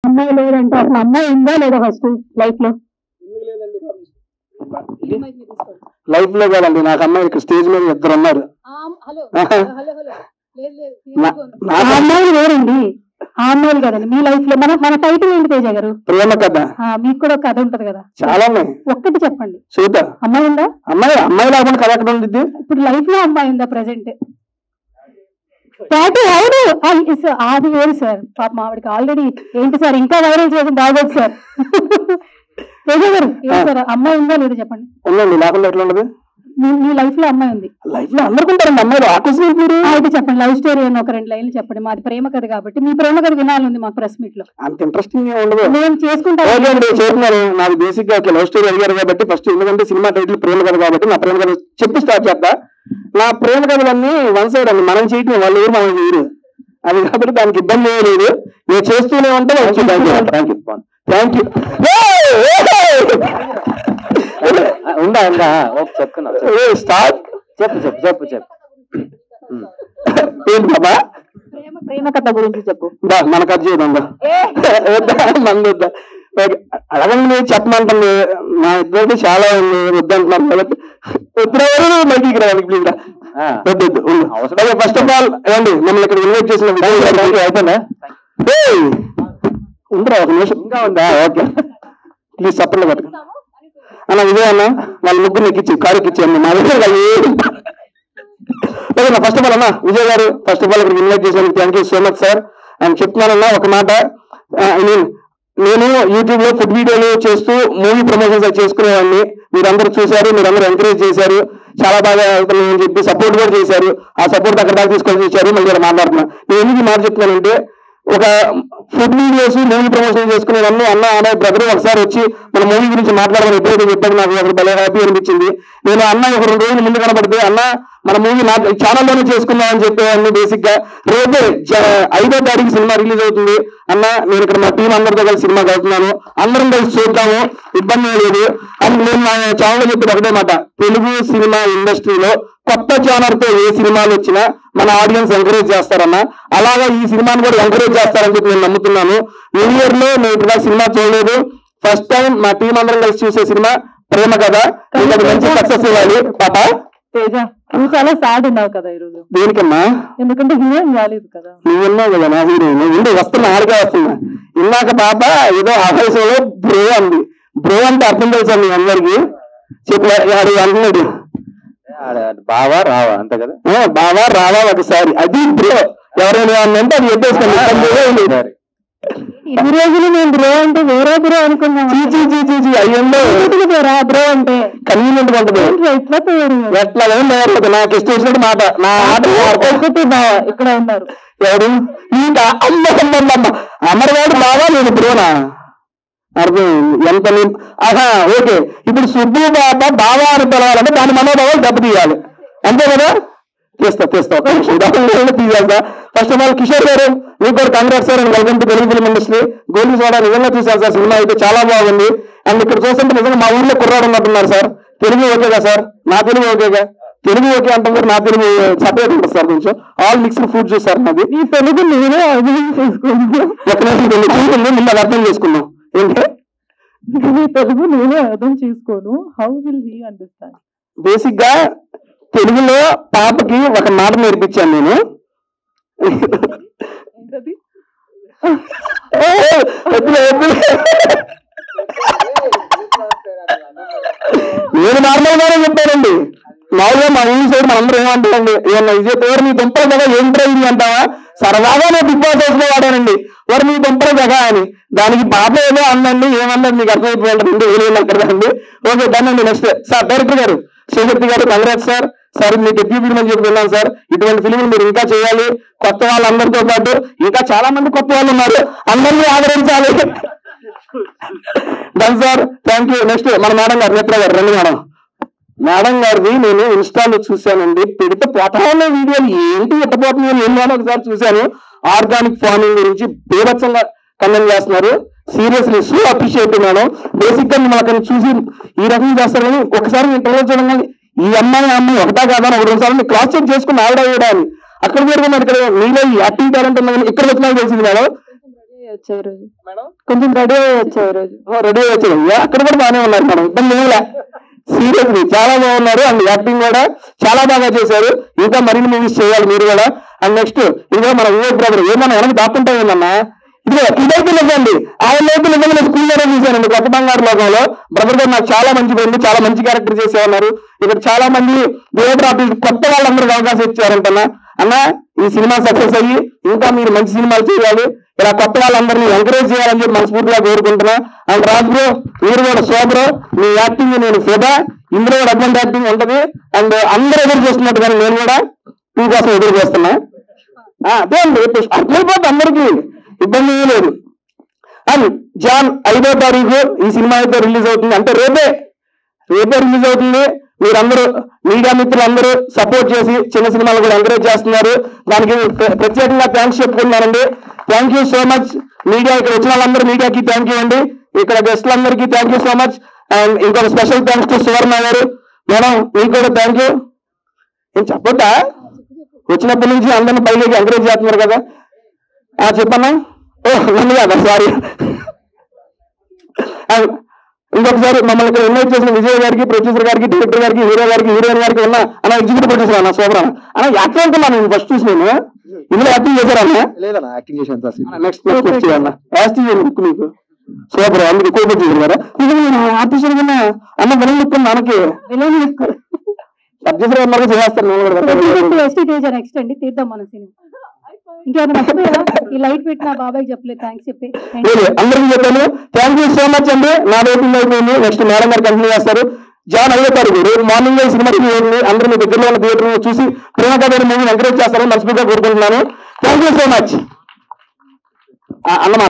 అమ్మాయి లేదంటే అసలు అమ్మాయి ఉందా లేదా ఫస్ట్ లైఫ్ లో లైఫ్ లో కాదండి నాకు అమ్మాయి ఇక్కడ స్టేజ్ మీద ఇద్దరు ఉన్నారు హలో ఆహా. హలో హలో లేదు లేదు నా- ఆ నాకు అమ్మాయిలు వేరండి ఆ అమ్మాయిలు కదండి మీ లైఫ్ లో మన మన టైటిల్ ఏంటి తేజ గారు ప్రేమ కథ ఆ, మీకు కూడా ఒక కథ ఉంటది కదా చాలా ఉన్నాయి ఒక్కటి చెప్పండి చూద్దా అమ్మాయి ఉందా అమ్మాయి అమ్మాయి లేకుండా కథ ఎక్కడ ఉంటుంది ఇప్పుడు లైఫ్ లో అమ్మాయి ఉందా ప్రెసెంట్ పాటి అవును ఆ, ఇస్- అది వేరు సార్ పాప ఆవిడకి ఆల్రెడీ ఏంటి సార్ ఇంకా వైరల్ చేయడం బాగోదు సార్ తేజ గారు ఏంటి సార్ అమ్మాయి ఉందా లేదా చెప్పండి ఉందండి లేకుండా ఎట్లా ఉండదు మీ మీ లైఫ్ లో అమ్మాయి ఉంది లైఫ్ లో అందరికి ఉంటారండి అమ్మాయిలు ఆకర్షణ మీరు ఆ, అయితే చెప్పండి లవ్ స్టోరీ అని ఒక రెండు లైన్లు చెప్పండి మాది ప్రేమ కథ కాబట్టి మీ ప్రేమ కథ వినాలంది మాకు ప్రెస్ మీట్ లో అంత ఇంట్రెస్టింగ్ ఉండదు నేను చేసుకుంటా ఓకే అండి చేస్తున్నారు నాకు బేసిక్ గా లవ్ స్టోరీ అడిగారు కాబట్టి ఫస్ట్ ఎందుకంటే సినిమా టైటిల్ ప్రేమ కథ కాబట్టి నా ప్రేమ కథ చెప్పి స్టార్ట్ చేద్దా నా ప్రేమ కథలన్నీ వన్ సైడ్ అండి మనం చేయటం వాళ్ళు ఎవరు మనం చేయరు అది కాబట్టి దానికి ఇబ్బంది ఏమీ లేదు నేను చేస్తూనే ఉంటా థ్యాంక్ యూ థ్యాంక్ యూ ఉందా ఉందా ఓకే చెప్తున్నా స్టార్ట్ చెప్పు చెప్పు చెప్పు చెప్పు ఏంటి బాబా ప్రేమ ప్రేమ కథ గురించి చెప్పు దా మన కథ చేద్దాం దా. వద్దా మంది వద్దా ఓకే. అడగండి నేను చెప్పమంటుంది నా ఇద్దరికి చాలా ఉంది వద్దంటున్నాను కాబట్టి వద్దు మైకి రావాలి ప్లీజ్ రా ఆ. వద్దు వద్దు ఉండు. ఓకే ఫస్ట్ ఆఫ్ ఆల్ ఏమండి మమ్మల్ని ఇక్కడ ఇన్వైట్ చేసిన విజయ్ గారికి అయిపోయిందా ఏయ్! ఉందిరా ఒక నిమిషం ఇంకా ఉందా ఓకే ప్లీజ్ సప్పట్లో పట్టుకో అన్న విజయ్ అన్న వాళ్ళ ముగ్గురు ఎక్కించి కారు ఎక్కించి మా దగ్గర వాళ్ళు ఏం- ఓకే నా ఫస్ట్ ఆఫ్ ఆల్ అన్న విజయ్ గారు ఫస్ట్ ఆఫ్ ఆల్ ఇక్కడ ఇన్వైట్ చేసినందుకు thank you so much sir and చెప్తున్నానన్నా ఒక మాట ఐ మీన్ నేను యూట్యూబ్ లో ఫుడ్ వీడియోలు చేస్తూ మూవీ ప్రమోషన్స్ అవి చేసుకునేవాడిని మీరందరూ చూశారు మీరందరూ ఎంకరేజ్ చేశారు చాలా బాగా అవుతున్నాయని చెప్పి సపోర్ట్ కూడా చేశారు ఆ సపోర్ట్ అక్కడ దాకా తీసుకొని వచ్చారు మళ్ళీ ఇక్కడ మాట్లాడుతున్నా నేను ఎందుకు ఈ మాట చెప్తున్నానంటే ఒక ఫుడ్ వీడియోస్ మూవీ ప్రమోషన్ చేసుకునేవన్నీ అన్న అనే బ్రదర్ ఒకసారి వచ్చి మన మూవీ గురించి మాట్లాడమని ఎప్పుడైతే చెప్పాడు నాకు అక్కడ భలే హ్యాపీ అనిపించింది నేను అన్న ఒక రెండు రోజులు ముందు కనబడితే అన్న మన మూవీ నా ఛానల్లోనే చేసుకుందాం అని చెప్పేవాడిని బేసిక్ గా రేపే జ- ఐదో తారీఖు సినిమా రిలీజ్ అవుతుంది అన్న నేను ఇక్కడ మా టీం అందరితో కలిసి సినిమా వెళ్తున్నాను అందరం కలిసి చూద్దాము ఇబ్బంది ఏం లేదు అని నేను మా ఛానల్ లో చెప్పిన ఒకటే మాట తెలుగు సినిమా ఇండస్ట్రీలో కొత్త ఛానల్ తో ఏ సినిమాలు వచ్చినా మన ఆడియన్స్ ఎంకరేజ్ చేస్తారన్న అలాగా ఈ సినిమాని కూడా ఎంకరేజ్ చేస్తారని చెప్పి నేను నమ్ముతున్నాను న్యూ ఇయర్ లో నేను ఇప్పుడు సినిమా చూడలేదు ఫస్ట్ టైం మా టీం అందరం కలిసి చూసే సినిమా ప్రేమ కథ మీకు అది మంచి సక్సెస్ ఇవ్వాలి పాప తేజ నువ్వు చాలా సాడ్ ఉన్నావు కదా ఈరోజు దేనికమ్మా ఎందుకంటే హీరోయిన్ రాలేదు కదా నువ్వు ఉన్నావు కదా నా హీరోయిన్ ఉండి వస్తున్నా ఆడికే వస్తున్నా ఇందాక పాప ఏదో ఆఫీసులో బ్రో అంది బ్రో అంటే అర్థం తెలుసా మీ అందరికి చెప్పి ఆడు అంటున్నాడు బావా రావా అంతే కదా ఆ, బావా రావా ఒకసారి అది బ్రో ఎవరైనా ఏమన్నా అంటే అది చెప్పేసుకోండి ఇబ్బంది ఏమీ లేదు. ఇన్ని రోజులు నేను బ్రో అంటే వేరే బ్రో అనుకున్నాను చీ చీ చీ చీ చీ అయ్యంలో బ్రో బ్రో అంటే కన్వీనియంట్ ఉంటుంది ఏంట్రా ఇట్లా పేరు ఎట్లా ఏం లేదు నాకు ఇష్టం వచ్చినట్టు మాట నా ఆట ఒకటి బావ ఇక్కడ ఉన్నారు ఎవరు ఇంకా అమ్మ అమ్మ అమ్మ అమ్మ అమరవాడు బావా నేను బ్రోనా అర్థమైంది ఎంత నీ- ఆహా ఓకే ఇప్పుడు సుబ్బు బాబా బావా అని పిలవాలంటే దాని మనోభావాలు దెబ్బతీయాలి అంతే కదా తీస్తా తీస్తా ఒక నిమిషం. దాన్ని తీయాలి ఫస్ట్ ఆఫ్ ఆల్ కిషోర్ గారు మీకు కూడా congrats sir and welcome to Telugu film industry gold soda నిజంగా చూసాను సార్ సినిమా అయితే చాలా బాగుంది అండ్ ఇక్కడ చూస్తుంటే నిజంగా మా ఊర్లో కుర్రాడు ఉన్నట్టున్నారు సార్ తెలుగు ఓకేగా సార్ నా తెలుగు ఓకేగా తెలుగు ఓకే అంటున్నారు నా తెలుగు సపరేట్ ఉంటుంది సార్ కొంచెం ఆల్ మిక్స్డ్ ఫుడ్ చూసారు నాది ఈ తెలుగు నేనే అర్థం చేసుకున్నాను ఒక నిమిషం రెండు చూస్తుంది ముందు అది అర్థం చేసుకుందాం ఏంటి ఈ తెలుగు నేనే అర్థం చేసుకోను how will he understand basic గా తెలుగులో పాపకి ఒక మాట నేర్పించాను నేను ఏంటది ఏ, వద్దులే, వద్దులే. నేను నార్మల్ గానే చెప్పానండి మామూలుగా మా ఊరి సైడ్ మనందరం ఏమంటారండి ఏమన్నా ఇది పేరు నీ దుంపల కదా ఏం ట్రై ఇది అంటావా సరదాగా నేను బిగ్ బాస్ హౌస్ లో వాడానండి వారు మీ దుంపల కదా అని దానికి పాప ఏదో అందండి ఏమన్నది మీకు అర్థమైపోయిందండి ఏం అక్కడ అండి ఓకే డన్ అండి నెక్స్ట్ సార్ డైరెక్టర్ గారు శివశక్తి గారు కంగ్రాట్స్ సార్ సార్ మీ డెబ్యూ ఫిల్మ్ అని చెప్పి విన్నాను సార్ ఇటువంటి ఫిల్మ్ మీరు ఇంకా చేయాలి కొత్త వాళ్ళందరితో పాటు ఇంకా చాలా మంది కొత్త వాళ్ళు ఉన్నారు అందరినీ ఆదరించాలి done sir thank you next మన మేడం గారు మిత్ర గారు రండి మేడం మేడం గారిది నేను ఇన్స్టాలో చూశానండి పెడితే పోతానే వీడియోలు ఏంటి ఎట్టపోతుంది నేను ఎన్నో ఒకసారి చూశాను ఆర్గానిక్ ఫార్మింగ్ గురించి బీభత్సంగా కండెమ్ చేస్తున్నారు seriously so appreciate madam basic గా మిమ్మల్ని అక్కడ చూసి ఈ రకంగా చేస్తారు కానీ ఒకసారి నేను టెలో చూడండి ఈ అమ్మాయి ఆ అమ్మాయి ఒకటా కాదా అని ఒక రెండు సార్లు క్రాస్ చెక్ చేసుకుని ఆవిడ ఆవిడ అని అక్కడ జరుగుతుంది ఇక్కడ మీలో ఈ యాక్టింగ్ టాలెంట్ ఉన్నదని ఇక్కడ వచ్చినా తెలిసింది మేడం వచ్చా ఈరోజు కొంచెం రెడీ అయ్యి వచ్చా ఈరోజు రెడీ వచ్చాడు అక్కడ కూడా బాగానే ఉన్నారు మేడం ఇబ్బంది ఏమిలే సీరియస్లీ చాలా బాగున్నారు అండ్ యాక్టింగ్ కూడా చాలా బాగా చేశారు ఇంకా మరిన్ని మూవీస్ చేయాలి మీరు కూడా అండ్ నెక్స్ట్ ఇదిగో మన వివేక్ బ్రదర్ ఏమన్నా వెనక దాక్కుంటా ఏందన్నా ఇదిగో ఇదైతే నిజండి ఆయన లోపు నిజంగా స్కూల్లోనే చూశానండి కొత్త బంగారు లోకంలో బ్రదర్ గారు నాకు చాలా మంచి ఫ్రెండ్ చాలా మంచి క్యారెక్టర్ చేసే ఉన్నారు ఇక్కడ చాలా మంది థియేటర్ కొత్త వాళ్ళందరికీ అవకాశం ఇచ్చారంటన్నా అన్న ఈ సినిమా సక్సెస్ అయ్యి ఇంకా మీరు మంచి సినిమాలు చేయాలి ఇలా కొత్త వాళ్ళందరినీ ఎంకరేజ్ చేయాలని చెప్పి మనస్ఫూర్తిగా కోరుకుంటున్నా అండ్ రాజ్ బ్రో మీరు కూడా సోబ్రో మీ యాక్టింగ్ నేను ఫిదా ఇందులో కూడా అటువంటి యాక్టింగ్ ఉంటది అండ్ అందరూ ఎదురు చేస్తున్నట్టుగా నేను కూడా మీ కోసం ఎదురు చేస్తున్నా ఆ, అదే అండి అర్థమైపోతుంది అందరికీ ఇబ్బంది ఏమీ లేదు అండ్ జాన్ ఐదో తారీఖు ఈ సినిమా అయితే రిలీజ్ అవుతుంది అంటే రేపే రేపే రిలీజ్ అవుతుంది మీరందరూ మీడియా మిత్రులందరూ సపోర్ట్ చేసి చిన్న సినిమాలు కూడా ఎంకరేజ్ చేస్తున్నారు దానికి ప్ర- ప్రత్యేకంగా థ్యాంక్స్ చెప్పుకుంటున్నానండి thank you so much media ఇక్కడ వచ్చిన వాళ్ళందరూ మీడియాకి థ్యాంక్ యూ అండి ఇక్కడ గెస్ట్లందరికీ thank you so much and ఇంకొక స్పెషల్ థ్యాంక్స్ టు సువర్ణ గారు మేడం మీకు కూడా థ్యాంక్ యూ ఏం చెప్పొద్దా వచ్చినప్పటి నుంచి అందరిని పైకి ఎంకరేజ్ చేస్తున్నారు కదా ఆ చెప్పన్నా ఓ నన్ను కదా సారీ ఇంకొకసారి మమ్మల్ని ఇక్కడ ఇన్వైట్ చేసిన విజయ్ గారికి ప్రొడ్యూసర్ గారికి డైరెక్టర్ గారికి హీరో గారికి హీరోయిన్ గారికి ఉన్న అన్న ఎగ్జిక్యూటివ్ ప్రొడ్యూసర్ అన్న సూపర్ అన్న అన్న యాక్టర్ అనుకున్నాను నేను ఫస్ట్ చూసి నేను ఇందులో యాక్టింగ్ చేశారా అన్న లేదన్నా యాక్టింగ్ చేసాను సార్ నెక్స్ట్ నెక్స్ట్ వచ్చి అన్న యాక్టింగ్ లుక్ మీకు సూపర్ అందుకే కోపం చేశారు కదా ఇది నేను ఆర్టిస్ట్ కన్నా అన్న విలన్ లుక్ మనకి విలన్ లుక్ సబ్జెక్ట్ అన్నారు చేస్తాను నేను కూడా ఎస్టీ తేజ నెక్స్ట్ అండి తీద్దాం మన సినిమా ఇంకేమైనా మర్చిపోయారా ఈ లైట్ పెట్టిన బాబాయ్ చెప్పలేదు థ్యాంక్స్ చెప్పి లేదు అందరికీ చెప్పాను థ్యాంక్ యూ సో మచ్ అండి నా రేటింగ్ అయిపోయింది నెక్స్ట్ మేడం గారు కంటిన్యూ చేస్తారు జాన్ ఐదో తారీఖు రేపు మార్నింగ్ సినిమా రివ్యూ ఉంది అందరూ మీ దగ్గరలో ఉన్న థియేటర్ చూసి ప్రేమ కథ మూవీ ఎంకరేజ్ చేస్తారని మనస్ఫూర్తిగా కోరుకుంటున్నాను థ్యాంక్ యూ సో మచ్ అన్నమా